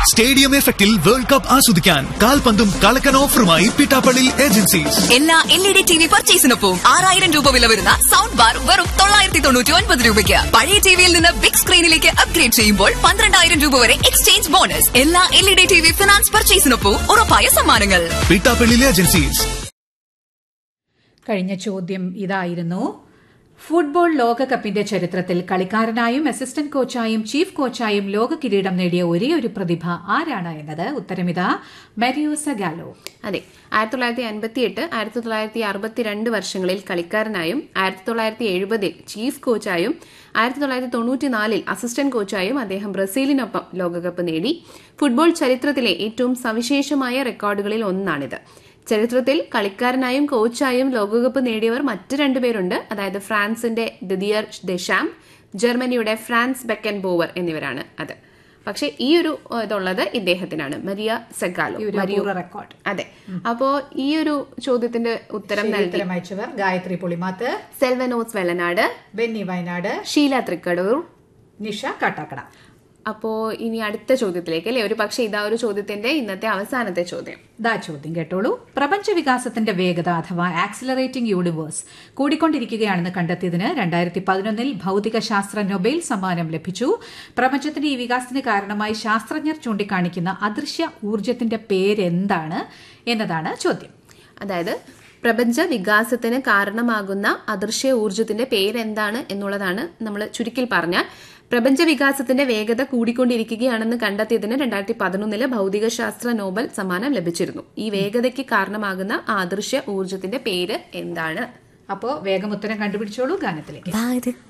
stadium എഫക്റ്റിൽ world cup ആസ്വദിക്കാൻ കാൽപന്തും കളക്കൻ ഓഫറുമായി പിട്ടാപ്പള്ളി ഏജൻസീസ് എല്ലാ L E D T V പർച്ചേസിനൊപ്പം ആറായിരം രൂപ വില വരുന്ന സൗണ്ട് ബാർ വെറും തൊള്ളായിരത്തി തൊണ്ണൂറ്റി ഒൻപത് രൂപയ്ക്ക് പഴയ ടിവിയിൽ നിന്ന് ബിഗ് സ്ക്രീനിലേക്ക് അപ്ഗ്രേഡ് ചെയ്യുമ്പോൾ പന്ത്രണ്ടായിരം രൂപ വരെ എക്സ്ചേഞ്ച് ബോണസ് എല്ലാ L E D T V finance പർച്ചേസിനൊപ്പം ഉറപ്പായ സമ്മാനങ്ങൾ പിട്ടാപ്പള്ളി ഏജൻസീസ് കഴിഞ്ഞ ചോദ്യം ഇതായിരുന്നു ഫുട്ബോൾ ലോകകപ്പിന്റെ ചരിത്രത്തിൽ കളിക്കാരനായും അസിസ്റ്റന്റ് കോച്ചായും ചീഫ് കോച്ചായും ലോക കിരീടം നേടിയ ഒരേ ഒരു പ്രതിഭ ആരാണ് എന്നത് ഉത്തരമിതാ മെരിയോസ ഗാലോ അതെ ആയിരത്തി തൊള്ളായിരത്തി അൻപത്തി എട്ട് ആയിരത്തി തൊള്ളായിരത്തി അറുപത്തിരണ്ട് വർഷങ്ങളിൽ കളിക്കാരനായും ആയിരത്തി തൊള്ളായിരത്തി എഴുപതിൽ ചീഫ് കോച്ചായും ആയിരത്തി തൊള്ളായിരത്തി തൊണ്ണൂറ്റിനാലിൽ അസിസ്റ്റന്റ് കോച്ചായും അദ്ദേഹം ബ്രസീലിനൊപ്പം ലോകകപ്പ് നേടി ഫുട്ബോൾ ചരിത്രത്തിലെ ഏറ്റവും സവിശേഷമായ റെക്കോർഡുകളിൽ ഒന്നാണിത് ചരിത്രത്തിൽ കളിക്കാരനായും കോച്ചായും ലോകകപ്പ് നേടിയവർ മറ്റ് രണ്ടുപേരുണ്ട് അതായത് ഫ്രാൻസിന്റെ ദിദിയർ ദെഷാം ജർമ്മനിയുടെ ഫ്രാൻസ് ബെക്കൻ ബോവർ എന്നിവരാണ് അത് പക്ഷെ ഈ ഒരു ഏഹ്, ഇതുള്ളത് ഇദ്ദേഹത്തിനാണ് മരിയ സെഗാലോ ഈ ഒരു മരിയോ അപൂർവ റെക്കോർഡ് അതെ അപ്പോ ഈ ഒരു ചോദ്യത്തിന്റെ ഉത്തരം നൽകി ഉത്തരം അയച്ചവർ ഗായത്രി പുളിമാത്ത് സെൽവനോസ് വെള്ളനാട് ബെന്നി വയനാട് ഷീല തൃക്കടൂർ നിഷ കാട്ടാക്കട അപ്പോ ഇനി അടുത്ത ചോദ്യത്തിലേക്ക് അല്ലെ ഒരു പക്ഷേ ഇതാ ഒരു ചോദ്യത്തിന്റെ ഇന്നത്തെ അവസാനത്തെ ചോദ്യം ദാ ചോദ്യം കേട്ടോളൂ പ്രപഞ്ച വികാസത്തിന്റെ വേഗത അഥവാ ആക്സിലറേറ്റിംഗ് യൂണിവേഴ്സ് കൂടിക്കൊണ്ടിരിക്കുകയാണെന്ന് കണ്ടെത്തിയതിന് രണ്ടായിരത്തി പതിനൊന്നിൽ ഭൗതികശാസ്ത്ര നൊബേൽ സമ്മാനം ലഭിച്ചു പ്രപഞ്ചത്തിന്റെ ഈ വികാസത്തിന് കാരണമായി ശാസ്ത്രജ്ഞർ ചൂണ്ടിക്കാണിക്കുന്ന അദൃശ്യ ഊർജത്തിന്റെ പേരെന്താണ് എന്നതാണ് ചോദ്യം അതായത് പ്രപഞ്ച വികാസത്തിന് കാരണമാകുന്ന അദൃശ്യ ഊർജത്തിന്റെ പേരെന്താണ് എന്നുള്ളതാണ് നമ്മൾ ചുരുക്കിൽ പറഞ്ഞാൽ പ്രപഞ്ച വികാസത്തിന്റെ വേഗത കൂടിക്കൊണ്ടിരിക്കുകയാണെന്ന് കണ്ടെത്തിയതിന് രണ്ടായിരത്തി പതിനൊന്നില് ഭൗതികശാസ്ത്ര നോബൽ സമ്മാനം ലഭിച്ചിരുന്നു ഈ വേഗതയ്ക്ക് കാരണമാകുന്ന ആ അദൃശ്യ ഊർജത്തിന്റെ പേര് എന്താണ് അപ്പോ വേഗം ഉത്തരം കണ്ടുപിടിച്ചോളൂ ഗാനത്തിലേക്ക്